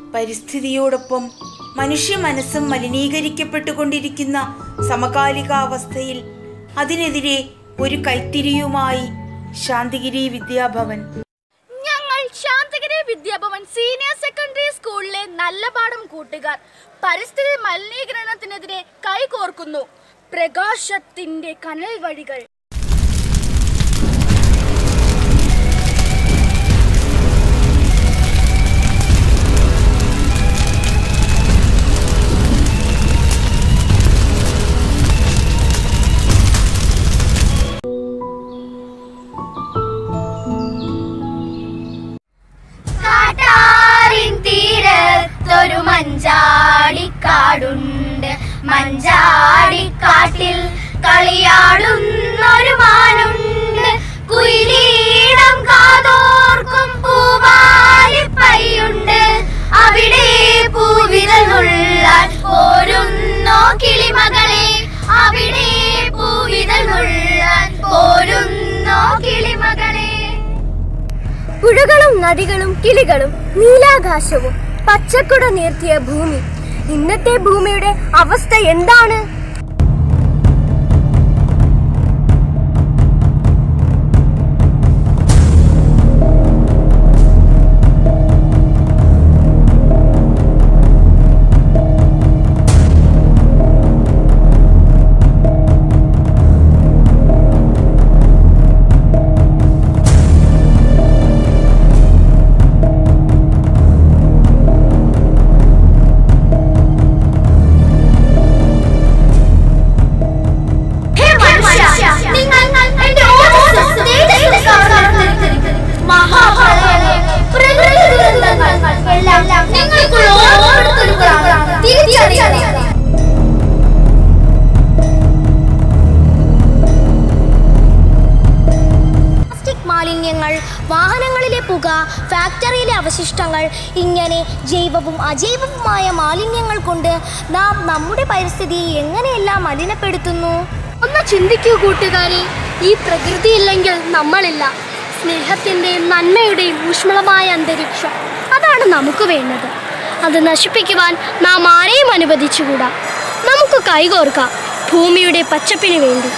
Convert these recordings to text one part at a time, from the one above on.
പരിസ്ഥിതിയോടൊപ്പം മനുഷ്യ മനസ്സും മലിനീകരിക്കപ്പെട്ടുകൊണ്ടിരിക്കുന്ന സമകാലികാവസ്ഥയിൽ അതിനെതിരെ ഒരു കൈത്തിരിയുമായി ശാന്തിഗിരി വിദ്യാഭവൻ ഞങ്ങൾ ശാന്തഗിരി വിദ്യാഭവൻ സീനിയർ സെക്കൻഡറി സ്കൂളിലെ നല്ല പാഠം കൂട്ടുകാർ പരിസ്ഥിതി മലിനീകരണത്തിനെതിരെ കൈകോർക്കുന്നു പ്രകാശത്തിന്റെ കനൽ വഴികൾ കാട്ടാറിൻ തീരത്തൊരു മഞ്ചാടിക്കാടുണ്ട് മഞ്ചാടിക്കാട്ടിൽ കളിയാടുന്നൊരു മാനുണ്ട് കുയിലീടം കാതോർക്കും പൂവാലിപ്പയ്യുണ്ട് അവിടെ പൂവിതളുള്ളാൻ പോരുന്നോ കിളിമകളെ അവിടെ പൂവിതളുള്ളാൻ പോരുന്നോ കിളിമകളെ പുഴകളും നദികളും കിളികളും നീലാകാശവും പച്ചക്കുട നീർത്തിയ ഭൂമി ഇന്നത്തെ ഭൂമിയുടെ അവസ്ഥ എന്താണ് ഹേ മനുഷ്യ, നിങ്ങൾ എന്റെ ഓജസ്സും തേജസ്സും കവർന്നെടുത്തിരിക്കുന്നു. മഹാപ്രളയം, പ്രകൃതി ദുരന്തങ്ങൾ എല്ലാം നിങ്ങൾക്കുള്ള ഓർമ്മപ്പെടുത്തലുകളാണ്. തിരിച്ചറിയണം. പ്ലാസ്റ്റിക് മാലിന്യങ്ങൾ വാഹനങ്ങളിലെ പുക ഫാക്ടറിയിലെ അവശിഷ്ടങ്ങൾ ഇങ്ങനെ ജൈവവും അജൈവവുമായ മാലിന്യങ്ങൾ കൊണ്ട് നാം നമ്മുടെ പരിസ്ഥിതിയെ എങ്ങനെയെല്ലാം മലിനപ്പെടുത്തുന്നു ഒന്ന് ചിന്തിക്കൂ കൂട്ടുകാരെ ഈ പ്രകൃതി ഇല്ലെങ്കിൽ നമ്മളില്ല സ്നേഹത്തിൻ്റെയും നന്മയുടെയും ഊഷ്മളമായ അന്തരീക്ഷം അതാണ് നമുക്ക് വേണ്ടത് അത് നശിപ്പിക്കുവാൻ നാം ആരെയും അനുവദിച്ചുകൂടാ നമുക്ക് കൈകോർക്കാം ഭൂമിയുടെ പച്ചപ്പിന് വേണ്ടി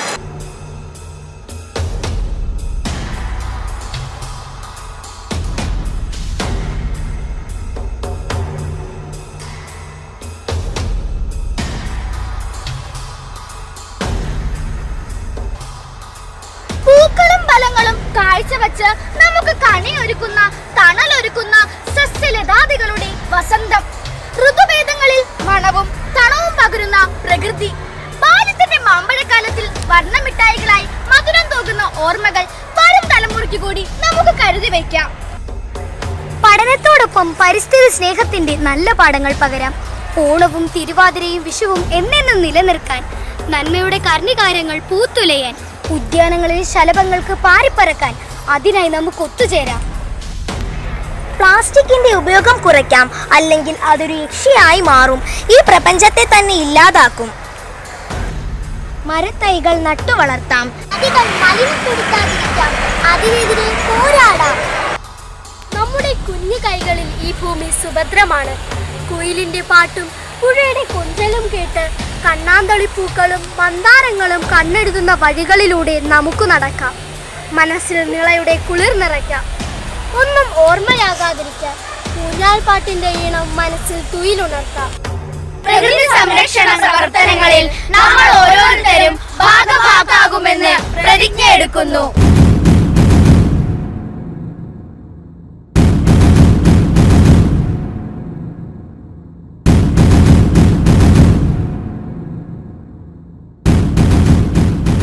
പൂക്കളും ഫലങ്ങളും കാഴ്ചവെച്ച് നമുക്ക് കണിയൊരുക്കുന്ന തണലൊരുക്കുന്ന സസ്യലതാദികളുടെ വസന്തം ഋതുഭേദങ്ങളിൽ മണവും തണവും പകരുന്ന പ്രകൃതി ബാല്യത്തിന്റെ മാമ്പഴക്കാലത്തിൽ വർണ്ണമിഠായികളായി മധുരം തോകുന്ന ഓർമ്മകൾ വരും തലമുറയ്ക്ക് കൂടി നമുക്ക് കരുതി വയ്ക്കാം പഠനത്തോടൊപ്പം പരിസ്ഥിതി സ്നേഹത്തിന്റെ നല്ല പാഠങ്ങൾ പകരാം ഓണവും തിരുവാതിരയും വിഷുവും എന്നെന്നും നിലനിൽക്കാൻ നന്മയുടെ കർണികാരങ്ങൾ പൂത്തുലയാൻ ഉദ്യാനങ്ങളിൽ ശലഭങ്ങൾക്ക് പാറിപ്പറക്കാൻ അതിനായി നമുക്ക് ഒത്തുചേരാം പ്ലാസ്റ്റിക്കിന്റെ ഉപയോഗം കുറയ്ക്കാം അല്ലെങ്കിൽ അതൊരു യക്ഷിയായി മാറും ഈ പ്രപഞ്ചത്തെ തന്നെ ഇല്ലാതാക്കും മരത്തൈകൾ നട്ടു വളർത്താം നദികൾ മലിനപ്പെടുത്താതിരിക്കാം അതിനെതിരെ പോരാടാം നമ്മുടെ കുഞ്ഞു കൈകളിൽ ഈ ഭൂമി സുഭദ്രമാണ് കുയിലിന്റെ പാട്ടും പുഴയുടെ കൊഞ്ചലും കേട്ട് കണ്ണാന്തളിപ്പൂക്കളും മന്ദാരങ്ങളും കണ്ണെഴുതുന്ന വഴികളിലൂടെ നമുക്ക് നടക്കാം മനസ്സിൽ നിളയുടെ കുളിർ നിറയ്ക്കാം ഒന്നും ഓർമ്മയാകാതിരിക്കാം ഊഞ്ഞാൽ പാട്ടിന്റെ ഈണം മനസ്സിൽ തുയിലുണർത്താം പ്രകൃതി സംരക്ഷണ പ്രവർത്തനങ്ങളിൽ നമ്മൾ ഓരോരുത്തരും ഭാഗഭാക്കാകുമെന്ന് പ്രതിജ്ഞ എടുക്കുന്നു